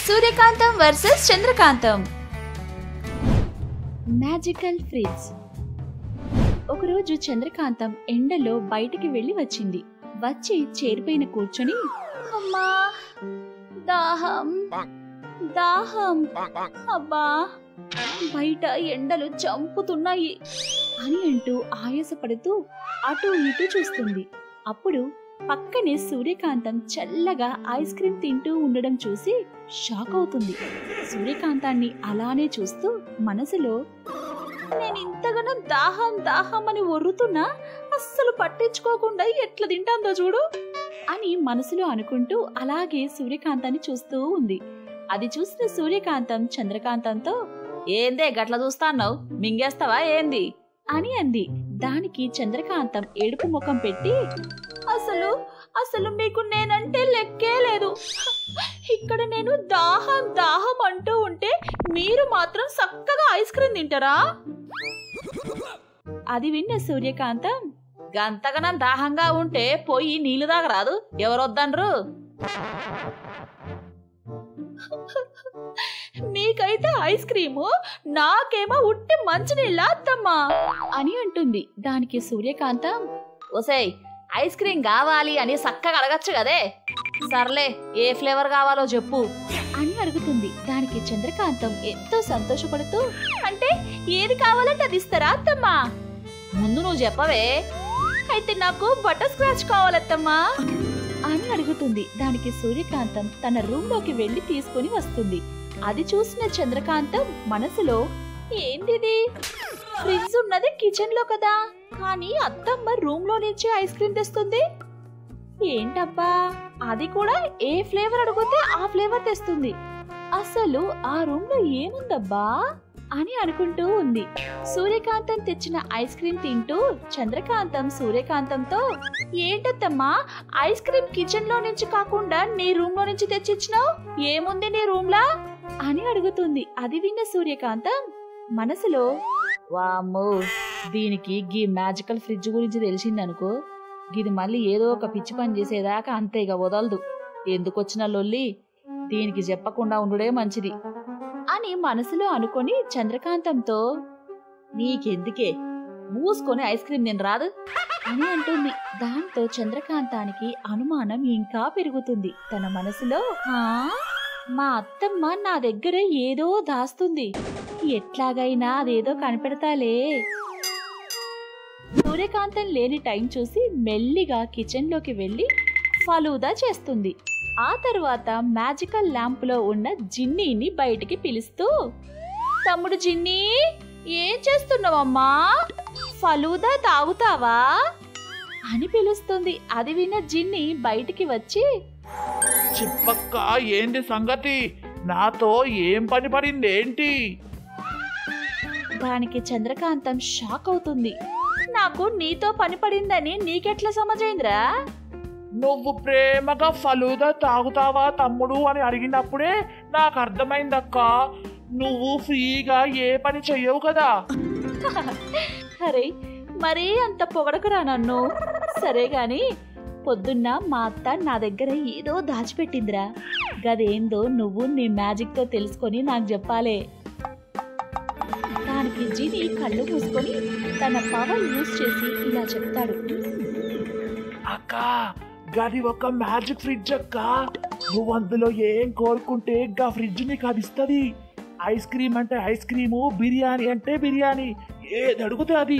సూర్యకాంతం versus Chandrakantham magical fridge ఒకరోజు చంద్రకాంతం ఎండలో బయటికి వెళ్ళి వచ్చింది వచ్చి చేరిపోయిన కూర్చొని అమ్మా దాహం దాహం అబ్బా బయట ఎండలు చంపుతున్నాయి అని అంటూ ఆయాసపడుతూ అటు ఇటు చూస్తుంది అప్పుడు పక్కనే సూర్యకాంతం చల్లగా ఐస్ క్రీమ్ తింటూ ఉండడం చూసి షాక్ అవుతుంది సూర్యకాంతాన్ని అలానే చూస్తూ మనసులో నేను ఇంతగానో దాహం దాహం అని ఒర్రుతున్నా అస్సలు పట్టించుకోకుండా ఎట్లా తింటాందో చూడు అని మనసులో అనుకుంటూ అలాగే సూర్యకాంతాన్ని చూస్తూ ఉంది అది చూసిన సూర్యకాంతం చంద్రకాంతంతో ఏందే గట్ల చూస్తాన్నావు మింగేస్తావా ఏంది అని అంది దానికి చంద్రకాంతం ఏడుపు ముఖం పెట్టి అసలు అసలు మీకు నేనంటే లెక్కే లేదు ఇక్కడ నేను దాహం దాహం అంటూ ఉంటే మీరు మాత్రం చక్కగా ఐస్ క్రీమ్ తింటారా అది విన్న సూర్యకాంతం గంతగనం దాహంగా ఉంటే పోయి నీళ్లు తాగరాదు ఎవరొద్దన్రు నీకైతే ఐస్ క్రీము నాకేమో ఉట్టి మంచినీళ్ళ అత్తమ్మా అని అంటుంది దానికి సూర్యకాంతం ఒసేయ్ ఐస్ క్రీమ్ కావాలి అని చక్కగా అడగచ్చు కదే సర్లే ఏ ఫ్లేవర్ కావాలో చెప్పు అని అడుగుతుంది దానికి చంద్రకాంతం ఎంతో సంతోషపడుతూ అంటే ఏది కావాలంటే అది ఇస్తారా అత్తమ్మా ముందు నువ్వు చెప్పవే అయితే నాకు బటర్ స్క్రాచ్ కావాలత్తమ్మా అని అడుగుతుంది దానికి సూర్యకాంతం తన రూమ్ లోకి వెళ్లి తీసుకుని వస్తుంది అది చూసిన చంద్రకాంతం మనసులో ఏంటిది ఫ్రిడ్జ్ ఉన్నది కిచెన్ లో కదా కానీ అత్తమ్మ రూమ్ లో నుంచి ఐస్ క్రీమ్ తెస్తుంది ఏంటబ్బా అది కూడా ఏ ఫ్లేవర్ అడిగితే ఆ ఫ్లేవర్ తెస్తుంది అసలు ఆ రూమ్ లో ఏముందబ్బా అని అనుకుంటూ ఉంది సూర్యకాంతం తెచ్చిన ఐస్ క్రీమ్ తింటూ చంద్రకాంతం సూర్యకాంతంతో ఏంటత్తమ్మా ఐస్ క్రీమ్ కిచెన్ లో నుంచి కాకుండా నీ రూమ్ లో నుంచి తెచ్చిచ్చినావు ఏముంది నీ రూమ్ లా అని అడుగుతుంది అది విన్న సూర్యకాంతం మనసులో వామ్మో దీనికి గీ మ్యాజికల్ ఫ్రిడ్జ్ గురించి తెలిసిందనుకో గిది మళ్ళీ ఏదో ఒక పిచ్చి పని చేసేదాకా అంతే ఇక వదలదు ఎందుకొచ్చిన లొల్లి దీనికి చెప్పకుండా ఉండుడే మంచిది అని మనసులో అనుకొని చంద్రకాంతంతో నీకెందుకే మూసుకొని ఐస్ క్రీమ్ నేను రాదు అని అంటుంది దాంతో చంద్రకాంతానికి అనుమానం ఇంకా పెరుగుతుంది తన మనసులో "ఆ, మా అత్తమ్మ నా దగ్గర ఏదో దాస్తుంది ఎట్లాగైనా అదేదో కనిపెడతాలే సూర్యకాంతం లేని టైం చూసి మెల్లిగా కిచెన్లోకి వెళ్ళి ఫలూదా చేస్తుంది ఆ తర్వాత మ్యాజికల్ ల్యాంప్లో ఉన్న జిన్నీని బయటికి పిలుస్తూ తమ్ముడు జిన్నీ ఏం చేస్తున్నావమ్మా ఫలూదా తాగుతావా అని పిలుస్తుంది అది విన్న జిన్ని బయటికి వచ్చి చెప్పక్క ఏంటి సంగతి నాతో ఏం పని పడింది ఏంటి దానికి చంద్రకాంతం షాక్ అవుతుంది నాకు నీతో పని పడిందని నీకెట్లా సమజైందిరా నువ్వు ప్రేమగా ఫలూదా తాగుతావా తమ్ముడు అని అడిగినప్పుడే నాకు అర్థమైందక్క నువ్వు ఫ్రీగా ఏ పని చెయ్యవు కదా అరే మరీ అంత పొగడకురా నన్ను సరే గాని పొద్దున్న మా అత్త నా దగ్గర ఏదో దాచిపెట్టిందిరా గదేందో నువ్వు నీ మ్యాజిక్తో తెలుసుకొని నాకు చెప్పాలే దానికి జిని కళ్ళు మూసుకొని తన పవర్ యూజ్ చేసి ఇలా చెప్తాడు అక్క గది ఒక మ్యాజిక్ ఫ్రిడ్జ్ అక్క నువ్వు అందులో ఏం కోరుకుంటే గా ఫ్రిడ్జ్ నీకు అది ఇస్తుంది ఐస్ క్రీమ్ అంటే ఐస్ క్రీము బిర్యానీ అంటే బిర్యానీ ఏది అడిగితే అది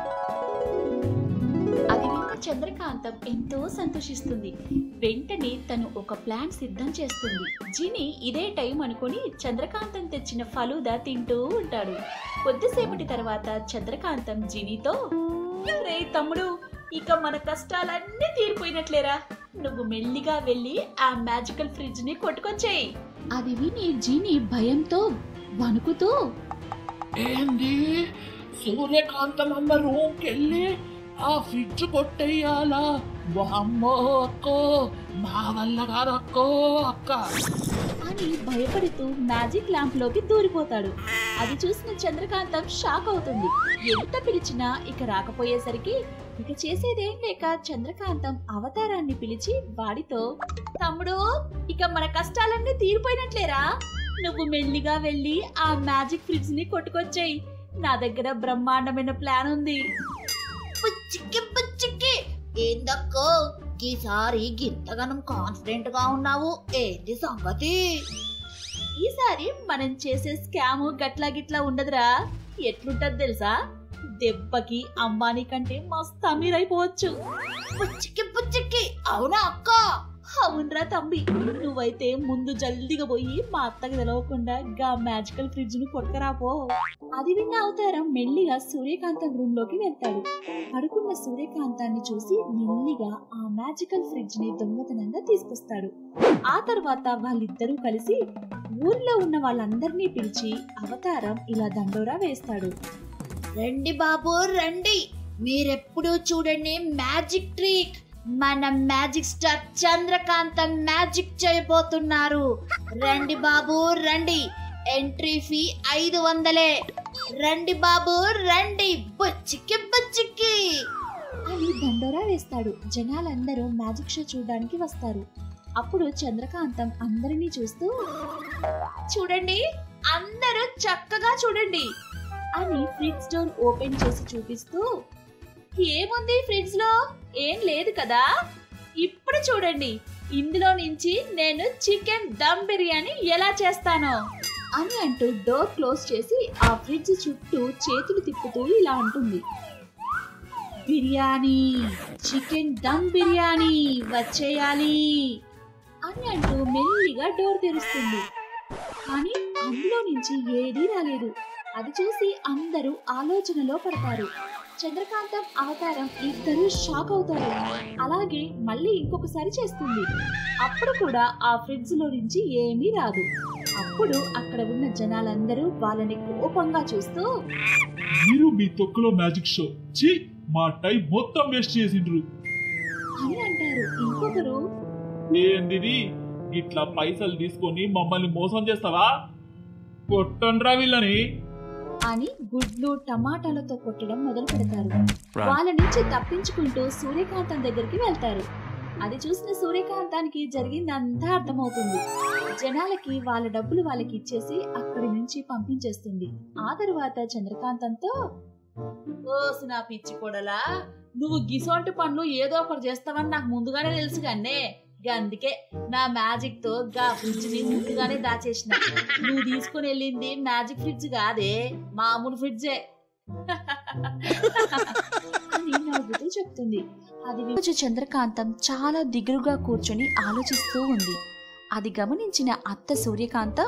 అది విన్న చంద్రకాంతం ఎంతో సంతోషిస్తుంది వెంటనే తను ఒక ప్లాన్ సిద్ధం చేస్తుంది జిని ఇదే టైం అనుకుని చంద్రకాంతం తెచ్చిన ఫలూదా తింటూ ఉంటాడు కొద్దిసేపటి తర్వాత చంద్రకాంతం జినితో రే తమ్ముడు ఇక మన కష్టాలన్నీ తీరిపోయినట్లేరా నువ్వు మెల్లిగా వెళ్ళి ఆ మ్యాజికల్ ఫ్రిడ్జ్ ని కొట్టుకొచ్చేయి అది విని జిని భయంతో వణుకుతూ ఏంది సూర్యకాంతం అమ్మ రూమ్కి వెళ్ళి ఆ ఫ్రిడ్జ్ కొట్టేయాలా అమ్మో అక్కో మా వల్ల కాదక్కో అక్క అని భయపడుతూ మ్యాజిక్ ల్యాంప్ లోకి దూరిపోతాడు అది చూసిన చంద్రకాంతం షాక్ అవుతుంది ఎంత పిలిచినా ఇక రాకపోయేసరికి ఇక చేసేదేం లేక చంద్రకాంతం అవతారాన్ని పిలిచి వాడితో తమ్ముడు ఇక మన కష్టాలన్నీ తీరిపోయినట్లేరా నువ్వు మెల్లిగా వెళ్ళి ఆ మ్యాజిక్ ఫ్రిడ్జ్ ని కొట్టుకొచ్చాయి నా దగ్గర బ్రహ్మాండమైన ప్లాన్ ఉంది పుచ్చికి పుచ్చికి ఏందక్కో ఈసారి గింతగనం కాన్ఫిడెంట్ గా ఉన్నావు ఏంది సంగతి ఈసారి మనం చేసే స్కామ్ గట్లా గిట్లా ఉండదురా ఎట్లుంటది తెలుసా దెబ్బకి అంబానీ కంటే మస్తు అమీర్ అయిపోవచ్చు పుచ్చికి పుచ్చికి అవునా అక్క అవునరా తమ్మి నువ్వైతే ముందు జల్దిగా పోయి మా అత్తకి తెలవకుండా గా మ్యాజికల్ ఫ్రిడ్జ్ ను కొట్టుకరాపో అది విన్న అవతారం మెల్లిగా సూర్యకాంతం రూమ్ లోకి వెళ్తాడు పడుకున్న సూర్యకాంతాన్ని చూసి మెల్లిగా ఆ మ్యాజికల్ ఫ్రిడ్జ్ ని దొంగతనంగా తీసుకొస్తాడు ఆ తర్వాత వాళ్ళిద్దరూ కలిసి ఊర్లో ఉన్న వాళ్ళందరినీ పిలిచి అవతారం ఇలా దండోరా వేస్తాడు రండి బాబు రండి మీరెప్పుడు చూడండి మ్యాజిక్ ట్రిక్ మన మ్యాజిక్ స్టార్ చంద్రకాంతం మ్యాజిక్ చేయబోతున్నారు రండి బాబు రండి ఎంట్రీ ఫీ ఐదు వందలే రండి బాబు రండి బుచ్చికి బుచ్చికి అని దండోరా వేస్తాడు జనాలందరూ మ్యాజిక్ షో చూడడానికి వస్తారు అప్పుడు చంద్రకాంతం అందరినీ చూస్తూ చూడండి అందరూ చక్కగా చూడండి అని ఫ్రిడ్జ్ డోర్ ఓపెన్ చేసి చూపిస్తూ ఏముంది ఫ్రిడ్జ్ లో ఏం లేదు కదా ఇప్పుడు చూడండి ఇందులో నుంచి నేను చికెన్ దమ్ బిర్యానీ ఎలా చేస్తానో అని అంటూ డోర్ క్లోజ్ చేసి ఆ ఫ్రిడ్జ్ చుట్టూ చేతులు తిప్పుతూ ఇలా అంటుంది బిర్యానీ చికెన్ దమ్ బిర్యానీ వచ్చేయాలి అని అంటూ మెల్లిగా డోర్ తెరుస్తుంది కానీ అందులో నుంచి ఏదీ రాలేదు అది చూసి అందరూ ఆలోచనలో పడతారు చంద్రకాంతం అవతారం ఇద్దరు షాక్ అవుతారు అలాగే మళ్ళీ ఇంకొకసారి చేస్తుంది అప్పుడు కూడా ఆ ఫ్రిడ్జ్ లో నుంచి ఏమీ రాదు అప్పుడు అక్కడ ఉన్న జనాలందరూ వాళ్ళని కోపంగా చూస్తూ మీరు మీ తొక్కులో మ్యాజిక్ షో ఛీ మా టైం మొత్తం వేస్ట్ చేసిండ్రు అని అంటారు ఇంకొకరు ఏందిది ఇట్లా పైసలు తీసుకొని మమ్మల్ని మోసం చేస్తావా కొట్టండ్రా వీళ్ళని అని గుడ్లు టమాటాలతో కొట్టడం మొదలు పెడతారు వాళ్ళ నుంచి తప్పించుకుంటూ సూర్యకాంతం దగ్గరికి వెళ్తారు అది చూసిన సూర్యకాంతానికి జరిగిందంతా అర్థమవుతుంది జనాలకి వాళ్ళ డబ్బులు వాళ్ళకి ఇచ్చేసి అక్కడి నుంచి పంపించేస్తుంది ఆ తరువాత చంద్రకాంతంతో ఓసి నా పిచ్చి కొడలా నువ్వు గిసోంటి పనులు ఏదో ఒకటి చేస్తావని నాకు ముందుగానే తెలుసు కన్నే అందుకే నా మ్యాజిక్ తో గా ఫ్రిడ్జ్ ని ముందుగానే దాచేసిన నువ్వు తీసుకుని వెళ్ళింది మ్యాజిక్ ఫ్రిడ్జ్ కాదే మామూలు ఫ్రిడ్జే అని నవ్వుతూ చెప్తుంది అది రోజు చంద్రకాంతం చాలా దిగులుగా కూర్చొని ఆలోచిస్తూ ఉంది అది గమనించిన అత్త సూర్యకాంతం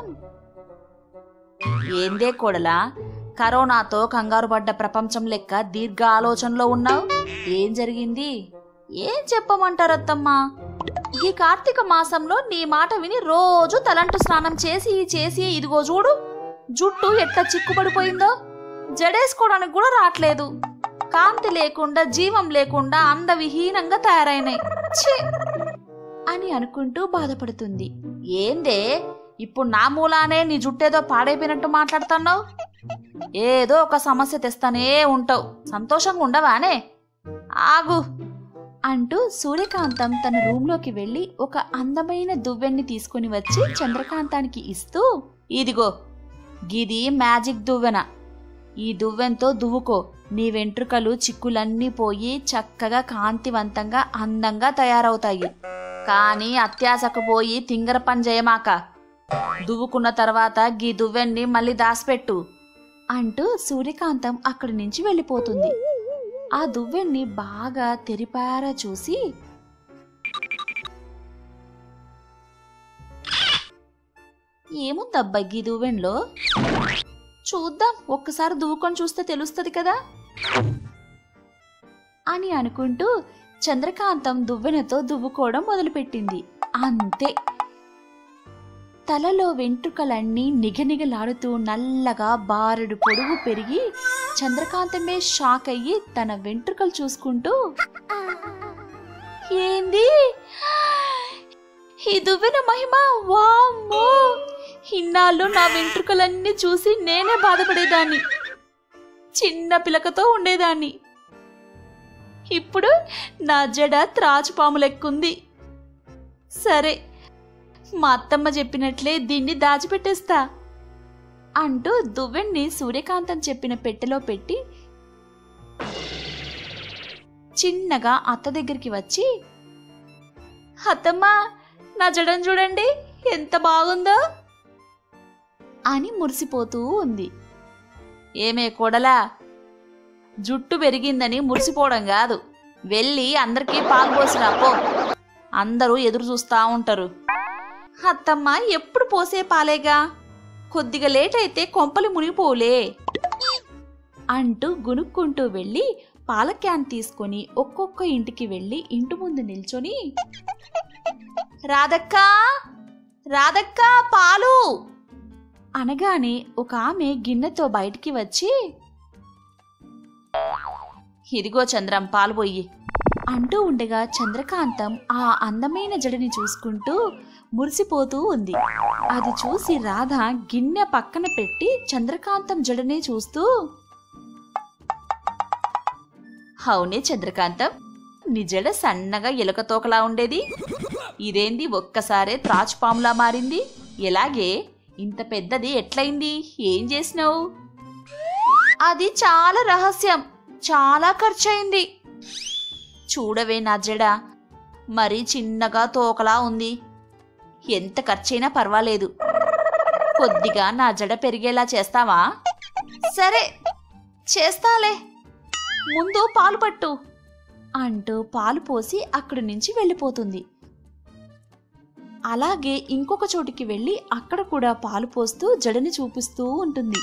ఏందే కోడలా కరోనాతో కంగారు పడ్డ ప్రపంచం లెక్క దీర్ఘ ఆలోచనలో ఉన్నావు ఏం జరిగింది ఏం చెప్పమంటారత్తమ్మా ఈ కార్తీక మాసంలో నీ మాట విని రోజు తలంటు స్నానం చేసి చేసి ఇదిగో చూడు జుట్టు ఎట్లా చిక్కుపడిపోయిందో జడేసుకోవడానికి కూడా రావట్లేదు కాంతి లేకుండా జీవం లేకుండా అందవిహీనంగా తయారైనాయి ఛీ! అని అనుకుంటూ బాధపడుతుంది ఏందే ఇప్పుడు నా మూలానే నీ జుట్టేదో పాడైపోయినట్టు మాట్లాడుతున్నావు ఏదో ఒక సమస్య తెస్తానే ఉంటావు సంతోషంగా ఉండవానే ఆగు అంటూ సూర్యకాంతం తన రూంలోకి వెళ్ళి ఒక అందమైన దువ్వెన్ని తీసుకుని వచ్చి చంద్రకాంతానికి ఇస్తూ ఇదిగో గిది మ్యాజిక్ దువ్వెన ఈ దువ్వెంతో దువ్వుకో నీ వెంట్రుకలు చిక్కులన్నీ పోయి చక్కగా కాంతివంతంగా అందంగా తయారవుతాయి కానీ అత్యాశకు పోయి తింగర పని చేయమాక దువ్వుకున్న తర్వాత గీ దువ్వెన్ని మళ్ళీ దాసిపెట్టు అంటూ సూర్యకాంతం అక్కడి నుంచి వెళ్ళిపోతుంది ఆ దువ్వెన్ని బాగా తెరిపారా చూసి ఏముందబ్బా గీ దువ్వెన్లో చూద్దాం ఒక్కసారి దువ్వుకొని చూస్తే తెలుస్తుంది కదా అని అనుకుంటూ చంద్రకాంతం దువ్వెనతో దువ్వుకోవడం మొదలుపెట్టింది అంతే తలలో వెంట్రుకలన్నీ నిగనిగలాడుతూ నల్లగా బారెడు పొడుగు పెరిగి చంద్రకాంతమే షాక్ అయ్యి తన వెంట్రుకలు చూసుకుంటూ ఏంది ఈ దువ్వెన మహిమ వామ్మో ఇన్నాళ్ళు నా వెంట్రుకలన్నీ చూసి నేనే బాధపడేదాన్ని చిన్న పిలకతో ఉండేదాన్ని ఇప్పుడు నా జడ త్రాచుపాము లెక్కుంది సరే మా అత్తమ్మ చెప్పినట్లే దీన్ని దాచిపెట్టేస్తా అంటూ దువ్వెన్ని సూర్యకాంతం చెప్పిన పెట్టెలో పెట్టి చిన్నగా అత్త దగ్గరికి వచ్చి అత్తమ్మా నా జడను చూడండి ఎంత బాగుందో అని మురిసిపోతూ ఉంది ఏమే కొడలా జుట్టు పెరిగిందని మురిసిపోవడం కాదు వెళ్ళి అందరికీ పాలు పోసిరా పో అందరూ ఎదురు చూస్తా ఉంటారు అత్తమ్మ ఎప్పుడు పోసే పాలేగా కొద్దిగా లేట్ అయితే కొంపలు మునిగిపోలే అంటూ గునుక్కుంటూ వెళ్ళి పాల క్యాన్ తీసుకొని ఒక్కొక్క ఇంటికి వెళ్ళి ఇంటి ముందు నిల్చొని రాధక్కా రాధక్కా పాలు అనగానే ఒక ఆమె గిన్నెతో బయటికి వచ్చి ఇదిగో చంద్రం పాలు పోయి అంటూ ఉండగా చంద్రకాంతం ఆ అందమైన జడని చూసుకుంటూ మురిసిపోతూ ఉంది అది చూసి రాధ గిన్నె పక్కన పెట్టి చంద్రకాంతం జడనే చూస్తూ అవునే చంద్రకాంతం నీ జడ సన్నగా ఎలుక తోకలా ఉండేది ఇదేంది ఒక్కసారే త్రాచుపాములా మారింది ఎలాగే ఇంత పెద్దది ఎట్లయింది ఏం చేసినావు అది చాలా రహస్యం చాలా ఖర్చయింది చూడవే నా జడ మరీ చిన్నగా తోకలా ఉంది ఎంత ఖర్చైనా పర్వాలేదు కొద్దిగా నా జడ పెరిగేలా చేస్తావా సరే చేస్తాలే ముందు పాలు పట్టు అంటూ పాలు పోసి అక్కడి నుంచి వెళ్ళిపోతుంది అలాగే ఇంకొక చోటికి వెళ్ళి అక్కడ కూడా పాలు పోస్తూ జడని చూపిస్తూ ఉంటుంది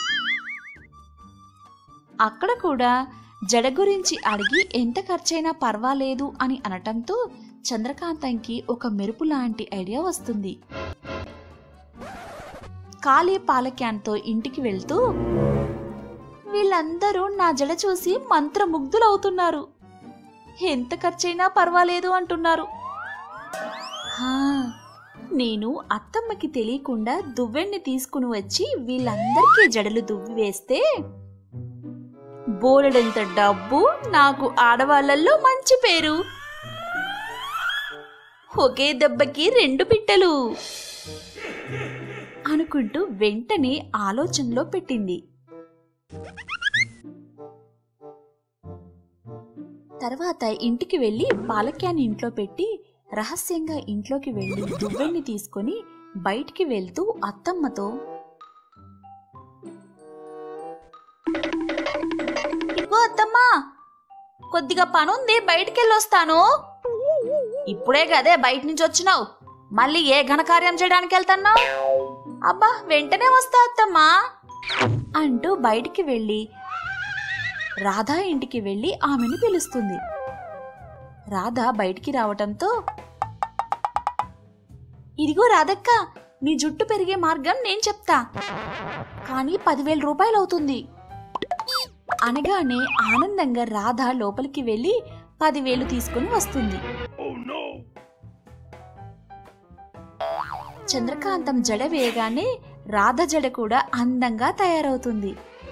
అక్కడ కూడా జడ గురించి అడిగి ఎంత ఖర్చైనా పర్వాలేదు అని అనటంతో చంద్రకాంతంకి ఒక మెరుపు లాంటి ఐడియా వస్తుంది ఖాళీ పాల క్యాన్తో ఇంటికి వెళ్తూ వీళ్ళందరూ నా జడ చూసి మంత్రముగ్ధులవుతున్నారు ఎంత ఖర్చైనా పర్వాలేదు అంటున్నారు హా, నేను అత్తమ్మకి తెలియకుండా దువ్వెన్ని తీసుకుని వచ్చి వీళ్ళందరికీ జడలు దువ్వి వేస్తే బోలెడంత డబ్బు నాకు ఆడవాళ్ళల్లో మంచి పేరు ఒకే దెబ్బకి రెండు పిట్టలు అనుకుంటూ వెంటనే ఆలోచనలో పెట్టింది తర్వాత ఇంటికి వెళ్ళి పాలక్యాన్ని ఇంట్లో పెట్టి రహస్యంగా ఇంట్లోకి వెళ్ళి దువ్వెన్ని తీసుకొని బయటికి వెళ్తూ అత్తమ్మతో ఇగో అత్తమ్మా కొద్దిగా పనుంది బయటికెళ్ళొస్తాను ఇప్పుడే కదే బయట నుంచి వచ్చినావు మళ్ళీ ఏ ఘనకార్యం చేయడానికి వెళ్తున్నావు అబ్బా వెంటనే వస్తా అత్తమ్మా అంటూ బయటికి వెళ్ళి రాధా ఇంటికి వెళ్ళి ఆమెను పిలుస్తుంది రాధ బయటికి రావటంతో ఇదిగో రాధక్క నీ జుట్టు పెరిగే మార్గం నేను చెప్తా కానీ పదివేల రూపాయలు అవుతుంది అనగానే ఆనందంగా రాధ లోపలికి వెళ్ళి పదివేలు తీసుకుని వస్తుంది చంద్రకాంతం జడ వేయగానే రాధ జడ కూడా అందంగా తయారవుతుంది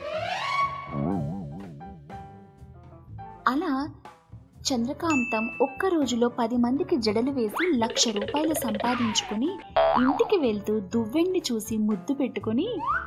అలా చంద్రకాంతం ఒక్క రోజులో పది మందికి జడలు వేసి లక్ష రూపాయలు సంపాదించుకుని ఇంటికి వెళ్తూ దువ్వెండి చూసి ముద్దు పెట్టుకుని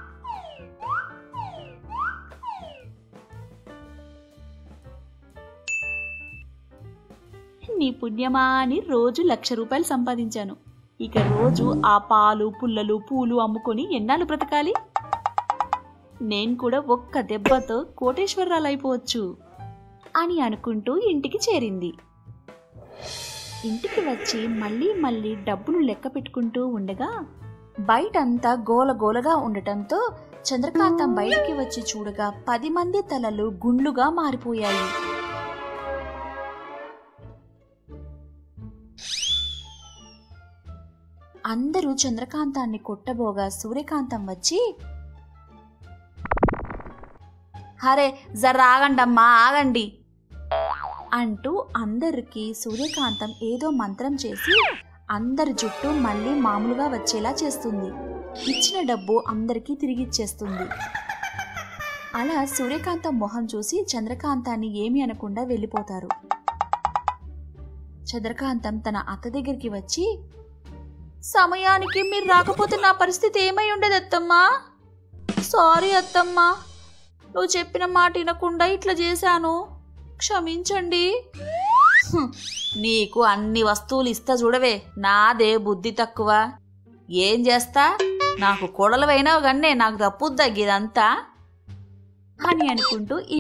నీ పుణ్యమా అని రోజు లక్ష రూపాయలు సంపాదించాను ఇక రోజు ఆ పాలు పుల్లలు పూలు అమ్ముకొని ఎన్నాళ్ళు బ్రతకాలి నేను కూడా ఒక్క దెబ్బతో కోటేశ్వరరాలు అయిపోవచ్చు అని అనుకుంటూ ఇంటికి చేరింది ఇంటికి వచ్చి మళ్ళీ మళ్ళీ డబ్బులు లెక్క పెట్టుకుంటూ ఉండగా బయటంతా గోలగోలగా ఉండటంతో చంద్రకాంతం బయటికి వచ్చి చూడగా పది మంది తలలు గుండ్లుగా మారిపోయాయి అందరూ చంద్రకాంతాన్ని కొట్టబోగా సూర్యకాంతం వచ్చి హరే జర ఆగండమ్మా ఆగండి అంటూ అందరికీ సూర్యకాంతం ఏదో మంత్రం చేసి అందరి జుట్టు మళ్ళీ మామూలుగా వచ్చేలా చేస్తుంది ఇచ్చిన డబ్బు అందరికీ తిరిగిచ్చేస్తుంది అలా సూర్యకాంతం మొహం చూసి చంద్రకాంతాన్ని ఏమీ అనకుండా వెళ్ళిపోతారు చంద్రకాంతం తన అత్త దగ్గరికి వచ్చి సమయానికి మీరు రాకపోతే నా పరిస్థితి ఏమై ఉండేది అత్తమ్మా సారీ అత్తమ్మా నువ్వు చెప్పిన మాట వినకుండా ఇట్లా చేశాను క్షమించండి హ్మ్, నీకు అన్ని వస్తువులు ఇస్తా చూడవే నాదే బుద్ధి తక్కువ ఏం చేస్తా నాకు కొడలు అయినావు గన్నే నాకు తప్పుద్దా ఇదంతా అని అనుకుంటూ